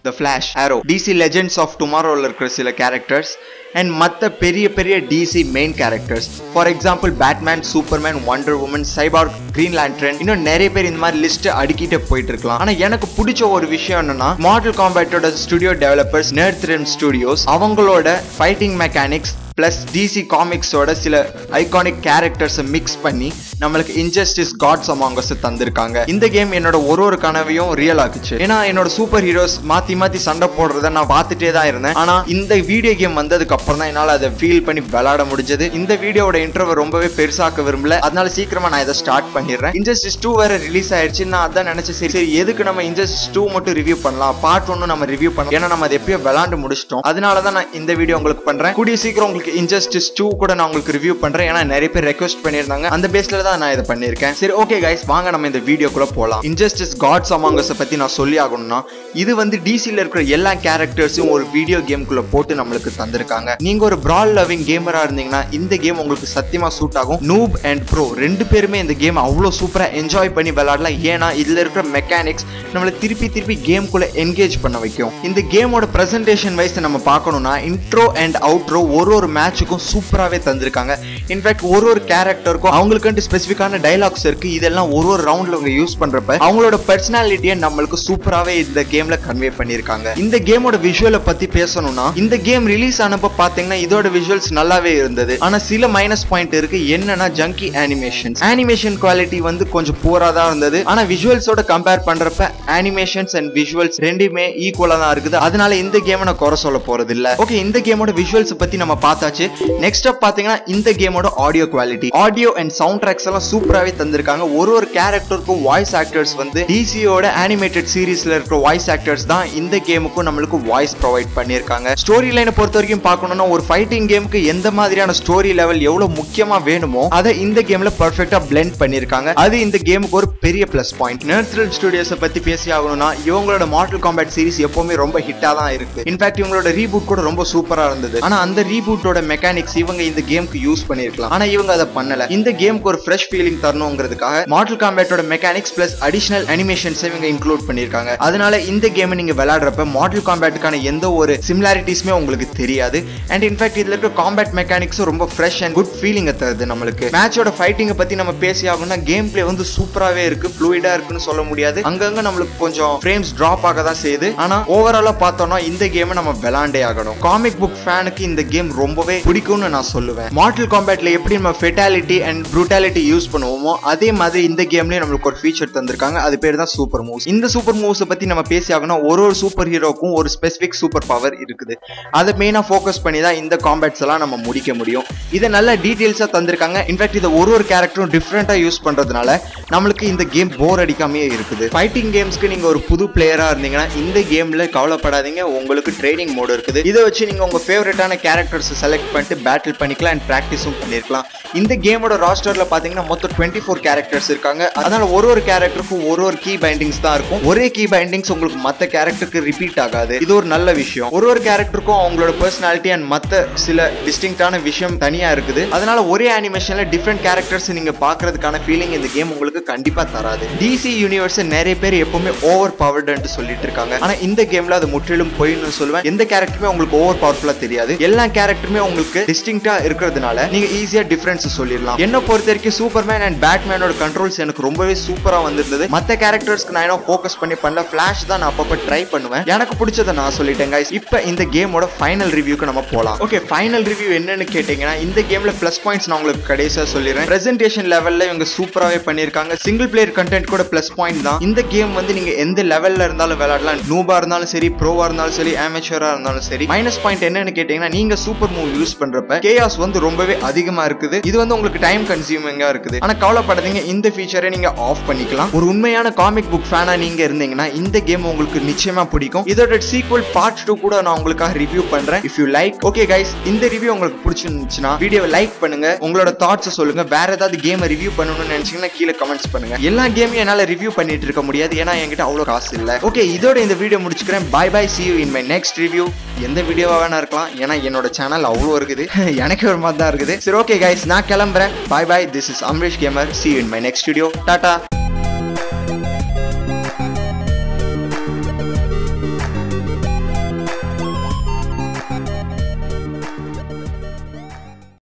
the flash arrow DC legends of டுமாரோல இருக்கிற சில கேரக்டர்ஸ் அண்ட் மற்ற பெரிய பெரிய DC main characters for example Batman Superman Wonder Woman Cyborg green lantern இன்னும் நிறைய பேர் இந்த மாதிரி லிஸ்ட் அடிக்கிட்டே போயிட்டு இருக்கலாம் ஆனா எனக்கு பிடிச்ச ஒரு விஷயம் என்னன்னா மாடல் காம்பேட்டோட ஸ்டுடியோ டெவலப்பர்ஸ் நேர்த்ரன் ஸ்டுடியோஸ் அவங்களோட ஃபைட்டிங் மெக்கானிக்ஸ் பிளஸ் டிசி காமிக்ஸோட சில ஐகானிக் கேரக்டர்ஸை மிக்ஸ் பண்ணி நம்மளுக்கு இன்ஜஸ்டிஸ் காட்ஸ் அமாங்கஸ் தந்திருக்காங்க இந்த கேம் என்னோட ஒரு ஒரு கனவையும் ரியல் ஆக்குச்சு ஏன்னா என்னோட சூப்பர் ஹீரோஸ் மாத்தி மாத்தி சண்டை போடுறத நான் பார்த்துட்டே தான் இருந்தேன் ஆனா இந்த வீடியோ கேம் வந்ததுக்கு அப்புறம் தான் என்னால் அதை ஃபீல் பண்ணி விளையாட முடிஞ்சது இந்த வீடியோட இன்டர்வ் ரொம்பவே பெருசாக்க விரும்பல அதனால சீக்கிரமா நான் இதை ஸ்டார்ட் பண்ணிடுறேன் இன்ஜஸ்டிஸ் டூ வேற ரிலீஸ் ஆயிடுச்சு நான் அதான் நினைச்சேன் சரி சரி எதுக்கு நம்ம இன்ஜஸ்டிஸ் டூ மட்டும் ரிவ்யூ பண்ணலாம் பார்ட் ஒன்னு நம்ம ரிவ்யூ பண்ணலாம் ஏன்னா நம்ம அதை எப்பயோ விளாண்டு முடிச்சிட்டோம் அதனால தான் நான் இந்த வீடியோ உங்களுக்கு பண்றேன் கூடிய சீக்கிரம் உங்களுக்கு இன்ஜஸ்டிஸ் டூ கூட நான் உங்களுக்கு ரிவ்யூ பண்றேன் ஏன்னா நிறைய பேர் ரெக்வஸ்ட் பண்ணியிருந்தாங்க அந்த பேஸ்ல தான் நான் இதை பண்ணியிருக்கேன் சரி ஓகே கைஸ் வாங்க நம்ம இந்த வீடியோக்குள்ள போலாம் இன்ஜஸ்டிஸ் காட்ஸ் அமாங்கஸ் பத்தி நான் சொல்லி ஆகணும்னா இது வந்து டிசில இருக்கிற எல்லா கேரக்டர்ஸும் ஒரு வீடியோ கேம்குள்ள போட்டு நம்மளுக்கு தந்திருக்காங்க நீங்க ஒரு பிரால் லவிங் கேமரா இருந்தீங்கன்னா இந்த கேம் உங்களுக்கு சத்தியமா சூட் ஆகும் நூப் அண்ட் ப்ரோ ரெண்டு பேருமே இந்த கேம் அவ்வளோ சூப்பரா என்ஜாய் பண்ணி விளையாடலாம் ஏன்னா இதுல இருக்கிற மெக்கானிக்ஸ் நம்மளை திருப்பி திருப்பி கேம்குள்ள என்கேஜ் பண்ண வைக்கும் இந்த கேமோட பிரசன்டேஷன் வைஸ் நம்ம பார்க்கணும்னா இன்ட்ரோ அண்ட் அவுட்ரோ ஒரு ஒரு மேட்சுக்கும் சூப்பராகவே தந்திருக்காங்க இன்ஃபேக்ட் ஒரு ஒரு கேரக்டருக்கும் அவங்களுக்குன்ட்டு ஸ்பெசிஃபிக்கான டைலாக்ஸ் இருக்கு இதெல்லாம் ஒரு ஒரு ரவுண்ட்ல அவங்க யூஸ் பண்றப்ப அவங்களோட பர்சனாலிட்டியை நம்மளுக்கு சூப்பராகவே இந்த கேம்ல கன்வே பண்ணியிருக்காங்க இந்த கேமோட விஷுவலை பத்தி பேசணும்னா இந்த கேம் ரிலீஸ் ஆனப்ப பாத்தீங்கன்னா இதோட விஷுவல்ஸ் நல்லாவே இருந்தது ஆனா சில மைனஸ் பாயிண்ட் இருக்கு என்னன்னா ஜங்கி அனிமேஷன் அனிமேஷன் குவாலிட்டி வந்து கொஞ்சம் பூரா தான் இருந்தது ஆனா விஷுவல்ஸோட கம்பேர் பண்றப்ப அனிமேஷன்ஸ் அண்ட் விஷுவல்ஸ் ரெண்டுமே ஈக்குவலா தான் இருக்குது அதனால இந்த கேமை நான் குறை சொல்ல போறது இல்ல ஓகே இந்த கேமோட விஷுவல்ஸ் பத்தி நம்ம பார்த்தாச்சு நெக்ஸ்ட் அப் பாத்தீங்கன்னா இந்த கேமோட audio quality audio and sound tracks எல்லாம் சூப்பராகவே தந்திருக்காங்க ஒரு ஒரு கேரக்டருக்கும் வாய்ஸ் ஆக்டர்ஸ் வந்து டிசியோட அனிமேட்டட் சீரீஸ்ல இருக்கிற வாய்ஸ் ஆக்டர்ஸ் தான் இந்த கேமுக்கும் நம்மளுக்கு வாய்ஸ் ப்ரொவைட் பண்ணியிருக்காங்க ஸ்டோரி லைனை பொறுத்த வரைக்கும் பார்க்கணும்னா ஒரு ஃபைட்டிங் கேமுக்கு எந்த மாதிரியான ஸ்டோரி லெவல் எவ்வளவு முக்கியமா வேணுமோ அதை இந்த கேம்ல பர்ஃபெக்டா பிளெண்ட் பண்ணிருக்காங்க அது இந்த கேமுக்கு ஒரு பெரிய பிளஸ் பாயிண்ட் நர்த்ரில் ஸ்டுடியோஸை பத்தி பேசி ஆகணும்னா இவங்களோட மாடல் காம்பேட் சீரிஸ் எப்பவுமே ரொம்ப ஹிட்டா தான் இருக்கு இன்ஃபேக்ட் இவங்களோட ரீபூட் கூட ரொம்ப சூப்பரா இருந்தது ஆனா அந்த ரீபூட்டோட மெக்கானிக்ஸ் இவங்க இந்த கேமுக்கு யூஸ் பண்ணிருக்கலாம் ஆனா இவங்க அதை பண்ணல இந்த கேமுக்கு ஒரு ஃப்ரெஷ் ஃபீலிங் தரணுங்கிறதுக்காக மாடல் காம்பேட்டோட மெக்கானிக்ஸ் பிளஸ் அடிஷனல் அனிமேஷன்ஸ் இவங்க இன்க்ளூட் பண்ணிருக்காங்க அதனால இந்த கேமை நீங்க விளையாடுறப்ப மாடல் காம்பேட்டுக்கான எந்த ஒரு சிமிலாரிட்டிஸுமே உங்களுக்கு தெரியாது அண்ட் இன்ஃபேக்ட் இதுல இருக்க காம்பேட் மெக்கானிக்ஸும் ரொம்ப ஃப்ரெஷ் அண்ட் குட் ஃபீலிங்கை தருது நம்மளுக்கு மேட்சோட ஃபைட்டிங்கை பத்தி நம்ம பேசி ஆகணும்னா கேம் பிளே வந்து சூப்பராகவே இருக்கு ஃப்ளூயிடா இருக்குன்னு சொல்ல முடியாது அங்கங்க நம்மளுக்கு கொஞ்சம் ஃப்ரேம்ஸ் டிராப் ஆக தான் செய்யுது ஆனா ஓவராலா பார்த்தோம்னா இந்த கேமை நம்ம விளாண்டே ஆகணும் காமிக் புக் ஃபேனுக்கு இந்த கேம் ரொம்பவே பிடிக்கும்னு நான் சொல்லுவேன் மார்டல் காம்பேட்ல எப்படி நம்ம ஃபெட்டாலிட்டி அண்ட் ப்ரூட்டாலிட்டி யூஸ் பண்ணுவோமோ அதே மாதிரி இந்த கேம்லயும் நம்மளுக்கு ஒரு ஃபீச்சர் தந்திருக்காங்க அது பேர் தான் சூப்பர் மூவ்ஸ் இந்த சூப்பர் மூவ்ஸை பத்தி நம்ம பேசி ஆகணும் ஒரு ஒரு சூப்பர் ஹீரோக்கும் ஒரு ஸ்பெசிபிக் சூப்பர் பவர் இருக்குது அதை மெயினாக ஃபோக்கஸ் பண்ணி தான் இந்த காம்பேட்ஸ் எல்லாம் நம்ம முடிக்க முடியும் இதை நல்ல டீட்டெயில்ஸாக தந்திருக்காங்க இன்ஃபேக்ட் இதை ஒரு ஒரு கேரக்டரும் டிஃப்ரெண்ட்டாக யூஸ் பண்ணுறதுனால நம்மளுக்கு இந்த கேம் போர் அடிக்காமே இருக்குது ஃபைட்டிங் கேம்ஸ்க்கு நீங்கள் ஒரு புது பிளேயராக இருந்தீங்கன்னா இந்த கேமில் கவலைப்படாதீங்க உங்களுக்கு ட்ரைனிங் மோடு இருக்குது இதை வச்சு நீங்கள் உங்கள் ஃபேவரட்டான கேரக்டர்ஸ் செலக்ட் பண்ணிட்டு பேட்டில் பண்ணிக்கலாம் அண்ட் ப்ராக்டிஸும் பண்ணியிருக்கலாம் இந்த கேமோட ராஸ்டரில் பார்த்தீங்கன்னா மொத்தம் டுவெண்ட்டி ஃபோர் கேரக்டர்ஸ் இருக்காங்க அதனால ஒரு ஒரு கேரக்டருக்கும் ஒரு ஒரு கீ பைண்டிங்ஸ் தான் இருக்கும் ஒரே கீ பைண்டிங்ஸ் உங்களுக்கு மற்ற கேரக்டருக்கு ரிப்பீட் ஆகாது இது ஒரு நல்ல விஷயம் ஒரு ஒரு கேரக்டருக்கும் அவங்களோட பர்சனாலிட்டி அண்ட் மற்ற சில டிஸ்டிங்டான விஷயம் தனியா இருக்குது அதனால ஒரே அனிமேஷன்ல டிஃப்ரெண்ட் கேரக்டர்ஸ் நீங்க பாக்குறதுக்கான ஃபீலிங் இந்த கேம் உங்களுக்கு கண்டிப்பா தராது டிசி யூனிவர்ஸ் நிறைய பேர் எப்பவுமே ஓவர் பவர்டு சொல்லிட்டு இருக்காங்க ஆனா இந்த கேம்ல அது முற்றிலும் பொய்ன்னு சொல்லுவேன் எந்த கேரக்டருமே உங்களுக்கு ஓவர் பவர்ஃபுல்லா தெரியாது எல்லா கேரக்டருமே உங்களுக்கு டிஸ்டிங்டா இருக்கிறதுனால நீங்க ஈஸியா டிஃபரன்ஸ் சொல்லிடலாம் என்ன பொறுத்த வரைக்கும் சூப்பர்மேன் அண்ட் பேட்மேனோட கண்ட்ரோல்ஸ் எனக்கு ரொம்பவே சூப்பரா வந்திருந்தது மத்த கேரக்டர்ஸ்க்கு நான் என்ன ஃபோக்கஸ் பண்ணி பண்ணல ஃபிளாஷ் தான் நான் அப்பப்போ ட்ரை பண்ணுவேன் எனக்கு பிடிச்சதை நான் சொல்லிட்டேன் guys இப்போ இந்த கேமோட ஃபைனல் ரிவ்யூக்கு நம்ம போலாம் ஓகே ஃபைனல் ரிவ்யூ என்னன்னு கேட்டீங்கன்னா இந்த கேம்ல ப்ளஸ் பாயிண்ட்ஸ் நான் உங்களுக்கு கடைசியா சொல்லிடுறேன் பிரசன்டேஷன் லெவல்ல இவங்க சூப்பராகவே பண்ணியிருக்காங்க சிங்கிள் பிளேயர் கண்டென்ட் கூட ப்ளஸ் பாயிண்ட் தான் இந்த கேம் வந்து நீங்க எந்த லெவல்ல இருந்தாலும் விளையாடலாம் நூபா இருந்தாலும் சரி ப்ரோவா இருந்தாலும் சரி அமேச்சரா இருந்தாலும் சரி மைனஸ் பாயிண்ட் என்னன்னு கேட்டீங்கன்னா நீங்க சூப்பர் மூவ் யூஸ் பண்றப்ப கேயாஸ் வந்து ரொம்பவே அதிகமா இருக்குது இது வந்து உங்களுக்கு டைம் கன்சியூமிங்கா இருக்குது ஆனா கவலைப்படாதீங்க இந்த ஃபீச்சரை நீங்க ஆஃப் பண்ணிக்கலாம் ஒரு உண்மையான காமிக் புக் ஃபேனா நீங்க இருந்தீங்கன்னா இந்த கேம் உங்களுக்கு நிச்சயமா பிடிக்கும் இதோட சீக்வல் பார்ட் டூ கூட நான் உங்களுக்காக ரிவ்யூ பண்றேன் if you like okay guys இந்த ரிவ்யூ உங்களுக்கு பிடிச்சிருந்துச்சுன்னா வீடியோ லைக் பண்ணுங்க உங்களோட தாட்ஸ் சொல்லுங்க வேற ஏதாவது கேமை ரிவ்யூ பண்ணணும்னு நினைச்சீங்கன்னா கீழே கமெண்ட்ஸ் பண்ணுங்க எல்லா கேமையும் என்னால ரிவ்யூ பண்ணிட்டு இருக்க முடியாது ஏன்னா என்கிட்ட அவ்வளவு காசு இல்ல ஓகே இதோட இந்த வீடியோ முடிச்சுக்கிறேன் bye bye see you in my next review எந்த வீடியோவா வேணா இருக்கலாம் ஏன்னா என்னோட சேனல் அவ்வளோ இருக்குது எனக்கு ஒரு மாதிரி தான் இருக்குது சரி ஓகே கைஸ் நான் கிளம்புறேன் bye bye this is Amresh gamer see you in my next video Tata